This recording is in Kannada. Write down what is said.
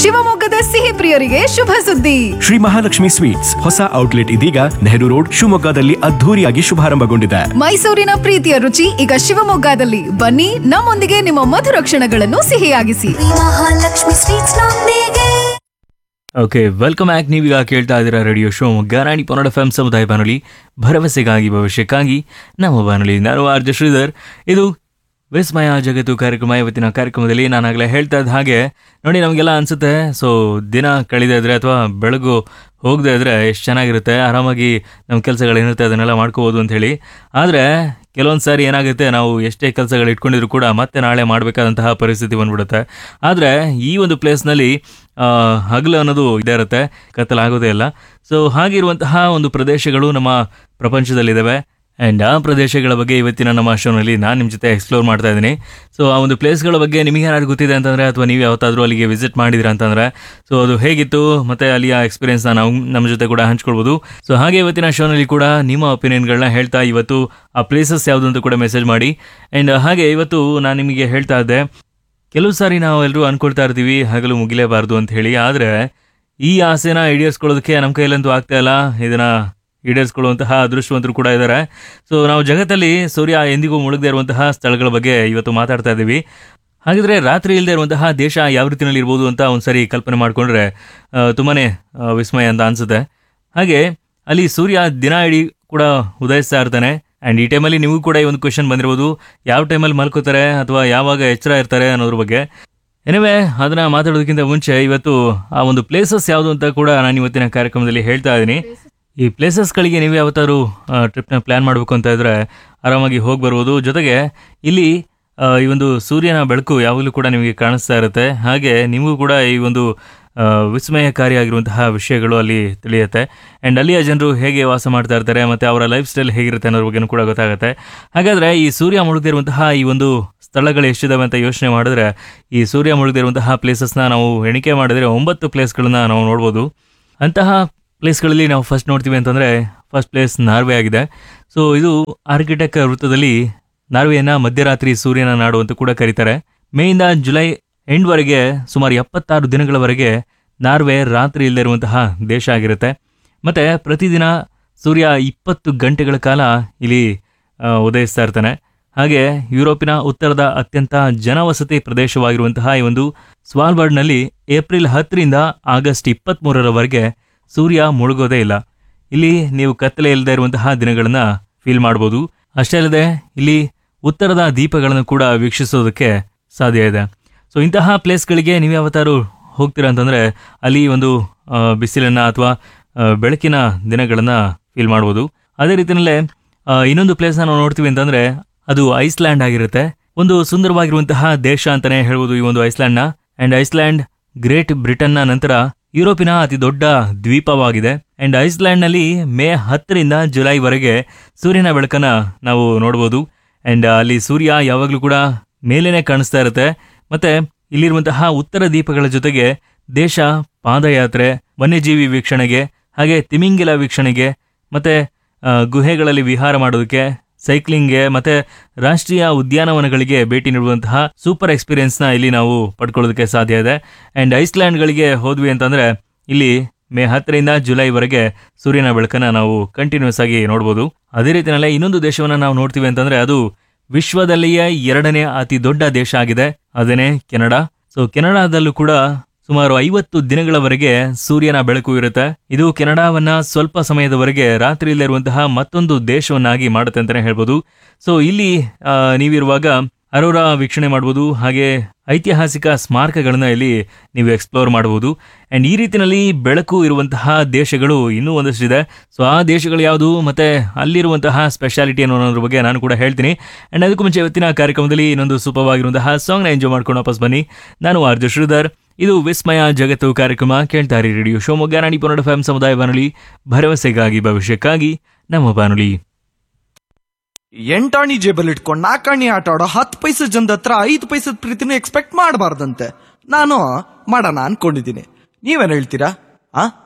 ಶಿವಮೊಗ್ಗದ ಸಿಹಿ ಪ್ರಿಯರಿಗೆ ಶುಭ ಸುದ್ದಿ ಶ್ರೀ ಮಹಾಲಕ್ಷ್ಮಿ ಸ್ವೀಟ್ಸ್ ಹೊಸ ಔಟ್ಲೆಟ್ ಇದೀಗ ನೆಹರು ರೋಡ್ ಶಿವಮೊಗ್ಗದಲ್ಲಿ ಅದ್ಧೂರಿಯಾಗಿ ಶುಭಾರಂಭಗೊಂಡಿದೆ ಮೈಸೂರಿನ ಪ್ರೀತಿಯ ರುಚಿ ಈಗ ಶಿವಮೊಗ್ಗದಲ್ಲಿ ಬನ್ನಿ ನಮ್ಮೊಂದಿಗೆ ನಿಮ್ಮ ಮಧುರ ಕ್ಷಣಗಳನ್ನು ಸಿಹಿಯಾಗಿಸಿ ಮಹಾಲಕ್ಷ್ಮಿ ಸ್ವೀಟ್ಸ್ ನೊಂದಿಗೆ ಓಕೆ ವೆಲ್ಕಮ್ ಬ್ಯಾಕ್ ನೀವೀಗ ಕೇಳ್ತಾ ಇದ್ದೀರಾ radio show Rani Ponnada F M ಸಮುದಾಯ ಬಾನುಲಿ ಭರವಸೆಗಾಗಿ ಭವಿಷ್ಯಕ್ಕಾಗಿ ನಮ್ಮ ಬಾನುಲಿ ನಾನು ಆರ್ ಜೆ ಶ್ರೀಧರ್ ಇದು ವಿಸ್ಮಯ ಜಗತ್ತು ಕಾರ್ಯಕ್ರಮ ಇವತ್ತಿನ ಕಾರ್ಯಕ್ರಮದಲ್ಲಿ ನಾನಾಗಲೇ ಹೇಳ್ತಾ ಇದ್ದ ಹಾಗೆ ನೋಡಿ ನಮಗೆಲ್ಲ ಅನಿಸುತ್ತೆ ಸೊ ದಿನ ಕಳೆದೇ ಇದ್ರೆ ಅಥವಾ ಬೆಳಗು ಹೋಗದೆ ಇದ್ರೆ ಎಷ್ಟು ಚೆನ್ನಾಗಿರುತ್ತೆ ಆರಾಮಾಗಿ ನಮ್ಮ ಕೆಲಸಗಳೇನಿರುತ್ತೆ ಅದನ್ನೆಲ್ಲ ಮಾಡ್ಕೋಬೋದು ಅಂತ ಹೇಳಿ ಆದರೆ ಕೆಲವೊಂದು ಸಾರಿ ಏನಾಗುತ್ತೆ ನಾವು ಎಷ್ಟೇ ಕೆಲಸಗಳು ಇಟ್ಕೊಂಡಿದ್ರು ಕೂಡ ಮತ್ತೆ ನಾಳೆ ಮಾಡಬೇಕಾದಂತಹ ಪರಿಸ್ಥಿತಿ ಬಂದ್ಬಿಡುತ್ತೆ ಆದರೆ ಈ ಒಂದು ಪ್ಲೇಸ್ನಲ್ಲಿ ಹಗಲು ಅನ್ನೋದು ಇದೇ ಇರುತ್ತೆ ಕತ್ತಲಾಗೋದೇ ಇಲ್ಲ ಸೊ ಹಾಗಿರುವಂತಹ ಒಂದು ಪ್ರದೇಶಗಳು ನಮ್ಮ ಪ್ರಪಂಚದಲ್ಲಿದ್ದಾವೆ ಆ್ಯಂಡ್ ಆ ಪ್ರದೇಶಗಳ ಬಗ್ಗೆ ಇವತ್ತಿನ ನಮ್ಮ ಶೋನಲ್ಲಿ ನಾನು ನಿಮ್ಮ ಜೊತೆ ಎಕ್ಸ್ಪ್ಲೋರ್ ಮಾಡ್ತಾ ಇದ್ದೀನಿ ಸೊ ಆ ಒಂದು ಪ್ಲೇಸ್ಗಳ ಬಗ್ಗೆ ನಿಮಗೆ ಏನಾದ್ರು ಗೊತ್ತಿದೆ ಅಂತಂದರೆ ಅಥವಾ ನೀವು ಯಾವತ್ತಾದರೂ ಅಲ್ಲಿಗೆ ವಿಸಿಟ್ ಮಾಡಿದಿರ ಅಂತಂದರೆ ಸೊ ಅದು ಹೇಗಿತ್ತು ಮತ್ತು ಅಲ್ಲಿಯ ಎಕ್ಸ್ಪೀರಿಯನ್ಸ್ನ ನಾವು ನಮ್ಮ ಜೊತೆ ಕೂಡ ಹಂಚ್ಕೊಳ್ಬೋದು ಸೊ ಹಾಗೆ ಇವತ್ತಿನ ಶೋನಲ್ಲಿ ಕೂಡ ನಿಮ್ಮ ಒಪಿನಿಯನ್ಗಳನ್ನ ಹೇಳ್ತಾ ಇವತ್ತು ಆ ಪ್ಲೇಸಸ್ ಯಾವುದು ಅಂತ ಕೂಡ ಮೆಸೇಜ್ ಮಾಡಿ ಆ್ಯಂಡ್ ಹಾಗೆ ಇವತ್ತು ನಾನು ನಿಮಗೆ ಹೇಳ್ತಾ ಇದ್ದೆ ಕೆಲವು ಸಾರಿ ನಾವು ಎಲ್ಲರೂ ಅನ್ಕೊಳ್ತಾ ಇರ್ತೀವಿ ಹಗಲು ಮುಗಿಲೇಬಾರ್ದು ಅಂತ ಹೇಳಿ ಆದರೆ ಈ ಆಸೆನ ಈಡೇರಿಸ್ಕೊಳ್ಳೋದಕ್ಕೆ ನಮ್ಮ ಕೈಯಲ್ಲಂತೂ ಆಗ್ತಾ ಇಲ್ಲ ಇದನ್ನ ಈಡೇರಿಸ್ಕೊಳ್ಳುವಂತಹ ಅದೃಷ್ಟವಂತರು ಕೂಡ ಇದ್ದಾರೆ ಸೊ ನಾವು ಜಗತ್ತಲ್ಲಿ ಸೂರ್ಯ ಎಂದಿಗೂ ಮುಳುಗದೇ ಇರುವಂತಹ ಸ್ಥಳಗಳ ಬಗ್ಗೆ ಇವತ್ತು ಮಾತಾಡ್ತಾ ಇದ್ದೀವಿ ಹಾಗಿದ್ರೆ ರಾತ್ರಿ ಇಲ್ಲದೆ ಇರುವಂತಹ ದೇಶ ಯಾವ ರೀತಿಯಲ್ಲಿ ಇರ್ಬೋದು ಅಂತ ಒಂದ್ಸರಿ ಕಲ್ಪನೆ ಮಾಡಿಕೊಂಡ್ರೆ ತುಂಬಾನೇ ಆ, ವಿಸ್ಮಯ ಅಂತ ಅನ್ಸುತ್ತೆ ಹಾಗೆ ಅಲ್ಲಿ ಸೂರ್ಯ ದಿನ ಇಡೀ ಕೂಡ ಉದಯಿಸ್ತಾ ಇರ್ತಾನೆ ಆ್ಯಂಡ್ ಈ ಟೈಮಲ್ಲಿ ನಿಮಗೂ ಕೂಡ ಈ ಒಂದು ಕ್ವೆಶನ್ ಬಂದಿರ್ಬೋದು ಯಾವ ಟೈಮಲ್ಲಿ ಮಲ್ಕೋತಾರೆ ಅಥವಾ ಯಾವಾಗ ಎಚ್ಚರ ಇರ್ತಾರೆ ಅನ್ನೋದ್ರ ಬಗ್ಗೆ ಎನಿವೆ ಅದನ್ನ ಮಾತಾಡೋದಕ್ಕಿಂತ ಮುಂಚೆ ಇವತ್ತು ಆ ಒಂದು ಪ್ಲೇಸಸ್ ಯಾವುದು ಅಂತ ಕೂಡ ನಾನು ಇವತ್ತಿನ ಕಾರ್ಯಕ್ರಮದಲ್ಲಿ ಹೇಳ್ತಾ ಇದ್ದೀನಿ ಈ ಪ್ಲೇಸಸ್ಗಳಿಗೆ ನೀವು ಯಾವತ್ತಾದ್ರು ಟ್ರಿಪ್ನ ಪ್ಲ್ಯಾನ್ ಮಾಡಬೇಕು ಅಂತ ಇದ್ರೆ ಆರಾಮಾಗಿ ಹೋಗಿ ಬರ್ಬೋದು ಜೊತೆಗೆ ಇಲ್ಲಿ ಆ, ಈ ಒಂದು ಸೂರ್ಯನ ಬೆಳಕು ಯಾವಾಗಲೂ ಕೂಡ ನಿಮಗೆ ಕಾಣಿಸ್ತಾ ಇರುತ್ತೆ ಹಾಗೆ ನಿಮಗೂ ಕೂಡ ಈ ಒಂದು ಆ, ವಿಸ್ಮಯಕಾರಿಯಾಗಿರುವಂತಹ ವಿಷಯಗಳು ಅಲ್ಲಿ ತಿಳಿಯುತ್ತೆ ಆ್ಯಂಡ್ ಅಲ್ಲಿಯ ಜನರು ಹೇಗೆ ವಾಸ ಮಾಡ್ತಾ ಇರ್ತಾರೆ ಮತ್ತು ಅವರ ಲೈಫ್ ಸ್ಟೈಲ್ ಹೇಗಿರುತ್ತೆ ಅನ್ನೋದ್ರ ಬಗ್ಗೆನೂ ಕೂಡ ಗೊತ್ತಾಗುತ್ತೆ ಹಾಗಾದರೆ ಈ ಸೂರ್ಯ ಮುಳುಗದಿರುವಂತಹ ಈ ಒಂದು ಸ್ಥಳಗಳು ಎಷ್ಟಿದಾವೆ ಅಂತ ಯೋಚನೆ ಮಾಡಿದ್ರೆ ಈ ಸೂರ್ಯ ಮುಳುಗದಿರುವಂತಹ ಪ್ಲೇಸಸ್ನ ನಾವು ಎಣಿಕೆ ಮಾಡಿದ್ರೆ ಒಂಬತ್ತು ಪ್ಲೇಸ್ಗಳನ್ನ ನಾವು ನೋಡ್ಬೋದು ಅಂತಹ ಪ್ಲೇಸ್ಗಳಲ್ಲಿ ನಾವು ಫಸ್ಟ್ ನೋಡ್ತೀವಿ ಅಂತಂದರೆ ಫಸ್ಟ್ ಪ್ಲೇಸ್ ನಾರ್ವೆ ಆಗಿದೆ ಸೊ ಇದು ಆರ್ಕಿಟೆಕ್ ವೃತ್ತದಲ್ಲಿ ನಾರ್ವೆಯನ್ನ ಮಧ್ಯರಾತ್ರಿ ಸೂರ್ಯನ ನಾಡು ಅಂತ ಕೂಡ ಕರೀತಾರೆ ಮೇಯಿಂದ ಜುಲೈ ಎಂಡ್ವರೆಗೆ ಸುಮಾರು ಎಪ್ಪತ್ತಾರು ದಿನಗಳವರೆಗೆ ನಾರ್ವೆ ರಾತ್ರಿ ಇಲ್ಲದೆ ಇರುವಂತಹ ದೇಶ ಆಗಿರುತ್ತೆ ಮತ್ತೆ ಪ್ರತಿದಿನ ಸೂರ್ಯ ಇಪ್ಪತ್ತು ಗಂಟೆಗಳ ಕಾಲ ಇಲ್ಲಿ ಆ, ಉದಯಿಸ್ತಾ ಇರ್ತಾನೆ ಹಾಗೆ ಯುರೋಪಿನ ಉತ್ತರದ ಅತ್ಯಂತ ಜನವಸತಿ ಪ್ರದೇಶವಾಗಿರುವಂತಹ ಈ ಒಂದು ಸ್ವಾಲ್ಬರ್ಡ್ನಲ್ಲಿ ಏಪ್ರಿಲ್ ಹತ್ತರಿಂದ ಆಗಸ್ಟ್ ಇಪ್ಪತ್ತ್ಮೂರರವರೆಗೆ ಸೂರ್ಯ ಮುಳುಗೋದೇ ಇಲ್ಲ ಇಲ್ಲಿ ನೀವು ಕತ್ತಲೆ ಇಲ್ಲದೆ ಇರುವಂತಹ ದಿನಗಳನ್ನ ಫೀಲ್ ಮಾಡ್ಬೋದು ಅಷ್ಟೇ ಅಲ್ಲದೆ ಇಲ್ಲಿ ಉತ್ತರದ ದೀಪಗಳನ್ನು ಕೂಡ ವೀಕ್ಷಿಸೋದಕ್ಕೆ ಸಾಧ್ಯ ಇದೆ ಸೊ ಇಂತಹ ಪ್ಲೇಸ್ಗಳಿಗೆ ನೀವು ಯಾವತ್ತಾರು ಹೋಗ್ತೀರಾ ಅಂತಂದರೆ ಅಲ್ಲಿ ಒಂದು ಆ, ಬಿಸಿಲನ್ನ ಅಥವಾ ಆ, ಬೆಳಕಿನ ದಿನಗಳನ್ನು ಫೀಲ್ ಮಾಡ್ಬೋದು ಅದೇ ರೀತಿಯಲ್ಲೇ ಆ, ಇನ್ನೊಂದು ಪ್ಲೇಸ್ನ ನಾವು ನೋಡ್ತೀವಿ ಅಂತಂದರೆ ಅದು ಐಸ್ಲ್ಯಾಂಡ್ ಆಗಿರುತ್ತೆ ಒಂದು ಸುಂದರವಾಗಿರುವಂತಹ ದೇಶ ಅಂತಾನೆ ಹೇಳ್ಬೋದು ಈ ಒಂದು ಐಸ್ಲ್ಯಾಂಡ್ನ ಅಂಡ್ ಐಸ್ಲ್ಯಾಂಡ್ ಗ್ರೇಟ್ ಬ್ರಿಟನ್ನ ನಂತರ ಯುರೋಪಿನ ಅತಿ ದೊಡ್ಡ ದ್ವೀಪವಾಗಿದೆ ಅಂಡ್ ಐಸ್ಲ್ಯಾಂಡ್ನಲ್ಲಿ ಮೇ ಹತ್ತರಿಂದ ಜುಲೈವರೆಗೆ ಸೂರ್ಯನ ಬೆಳಕನ್ನ ನಾವು ನೋಡ್ಬೋದು ಅಂಡ್ ಅಲ್ಲಿ ಸೂರ್ಯ ಯಾವಾಗಲೂ ಕೂಡ ಮೇಲೇನೆ ಕಾಣಿಸ್ತಾ ಇರುತ್ತೆ ಮತ್ತೆ ಇಲ್ಲಿರುವಂತಹ ಉತ್ತರ ದೀಪಗಳ ಜೊತೆಗೆ ದೇಶ ಪಾದಯಾತ್ರೆ ವನ್ಯಜೀವಿ ವೀಕ್ಷಣೆಗೆ ಹಾಗೆ ತಿಮಿಂಗಿಲ ವೀಕ್ಷಣೆಗೆ ಮತ್ತೆ ಆ, ಗುಹೆಗಳಲ್ಲಿ ವಿಹಾರ ಮಾಡೋದಕ್ಕೆ ಸೈಕ್ಲಿಂಗ್ಗೆ ಮತ್ತೆ ರಾಷ್ಟ್ರೀಯ ಉದ್ಯಾನವನಗಳಿಗೆ ಭೇಟಿ ನೀಡುವಂತಹ ಸೂಪರ್ ಎಕ್ಸ್ಪೀರಿಯನ್ಸ್ನ ಇಲ್ಲಿ ನಾವು ಪಡ್ಕೊಳ್ಳೋದಕ್ಕೆ ಸಾಧ್ಯ ಇದೆ ಆ್ಯಂಡ್ ಐಸ್ಲ್ಯಾಂಡ್ಗಳಿಗೆ ಹೋದ್ವಿ ಅಂತಂದರೆ ಇಲ್ಲಿ ಮೇ ಹತ್ತರಿಂದ ಜುಲೈವರೆಗೆ ಸೂರ್ಯನ ಬೆಳಕನ್ನ ನಾವು ಕಂಟಿನ್ಯೂಸ್ ಆಗಿ ನೋಡ್ಬೋದು ಅದೇ ರೀತಿಯಲ್ಲೇ ಇನ್ನೊಂದು ದೇಶವನ್ನು ನಾವು ನೋಡ್ತೀವಿ ಅಂತಂದರೆ ಅದು ವಿಶ್ವದಲ್ಲಿಯೇ ಎರಡನೇ ಅತಿ ದೊಡ್ಡ ದೇಶ ಆಗಿದೆ ಅದೇನೇ ಕೆನಡಾ ಸೊ ಕೆನಡಾದಲ್ಲೂ ಕೂಡ ಸುಮಾರು ಐವತ್ತು ದಿನಗಳವರೆಗೆ ಸೂರ್ಯನ ಬೆಳಕು ಇರುತ್ತೆ ಇದು ಕೆನಡಾವನ್ನ ಸ್ವಲ್ಪ ಸಮಯದವರೆಗೆ ರಾತ್ರಿಯಲ್ಲಿರುವಂತಹ ಮತ್ತೊಂದು ದೇಶವನ್ನಾಗಿ ಮಾಡುತ್ತೆ ಅಂತಾನೆ ಹೇಳ್ಬೋದು ಸೊ ಇಲ್ಲಿ ಆ, ನೀವಿರುವಾಗ ಅರೋರಾ ವೀಕ್ಷಣೆ ಮಾಡ್ಬೋದು ಹಾಗೆ ಐತಿಹಾಸಿಕ ಸ್ಮಾರಕಗಳನ್ನ ಇಲ್ಲಿ ನೀವು ಎಕ್ಸ್ಪ್ಲೋರ್ ಮಾಡಬಹುದು ಅಂಡ್ ಈ ರೀತಿಯಲ್ಲಿ ಬೆಳಕು ಇರುವಂತಹ ದೇಶಗಳು ಇನ್ನೂ ಒಂದಷ್ಟಿದೆ ಸೊ ಆ ದೇಶಗಳು ಯಾವುದು ಮತ್ತೆ ಅಲ್ಲಿರುವಂತಹ ಸ್ಪೆಷಾಲಿಟಿ ಅನ್ನೋದ್ರ ಬಗ್ಗೆ ನಾನು ಕೂಡ ಹೇಳ್ತೀನಿ ಅಂಡ್ ಅದಕ್ಕೂ ಮುಂಚೆ ಇವತ್ತಿನ ಕಾರ್ಯಕ್ರಮದಲ್ಲಿ ಇನ್ನೊಂದು ಸೂಪರ್ವಾಗಿರುವಂತಹ ಸಾಂಗ್ನ ಎಂಜಾಯ್ ಮಾಡ್ಕೊಂಡು ವಾಪಸ್ ಬನ್ನಿ ನಾನು ಆರ್ಜು ಶ್ರೀಧರ್ ಇದು ವಿಸ್ಮಯ ಜಗತ್ತು ಕಾರ್ಯಕ್ರಮ ಕೇಳ್ತಾರೆ ರೇಡಿಯೋ ಶಿವಮೊಗ್ಗ ನಾಡಿ ಪೊನ್ನಡ ಎಫ್ ಸಮುದಾಯ ಬಾನುಲಿ ಭರವಸೆಗಾಗಿ ಭವಿಷ್ಯಕ್ಕಾಗಿ ನಮ್ಮ ಬಾನುಲಿ ಎಂಟಾಣಿ ಜೇಬಲ್ ಇಟ್ಕೊಂಡು ನಾಲ್ಕಾಣಿ ಆಟ ಆಡೋ ಹತ್ತು ಪೈಸೆ ಜನದ ಹತ್ರ ಐದು ಪೈಸದ ಪ್ರೀತಿನ ಎಕ್ಸ್ಪೆಕ್ಟ್ ಮಾಡಬಾರ್ದಂತೆ ನಾನು ಮಾಡೋಣ ಅನ್ಕೊಂಡಿದ್ದೀನಿ ನೀವೇನ್ ಹೇಳ್ತೀರಾ ಆ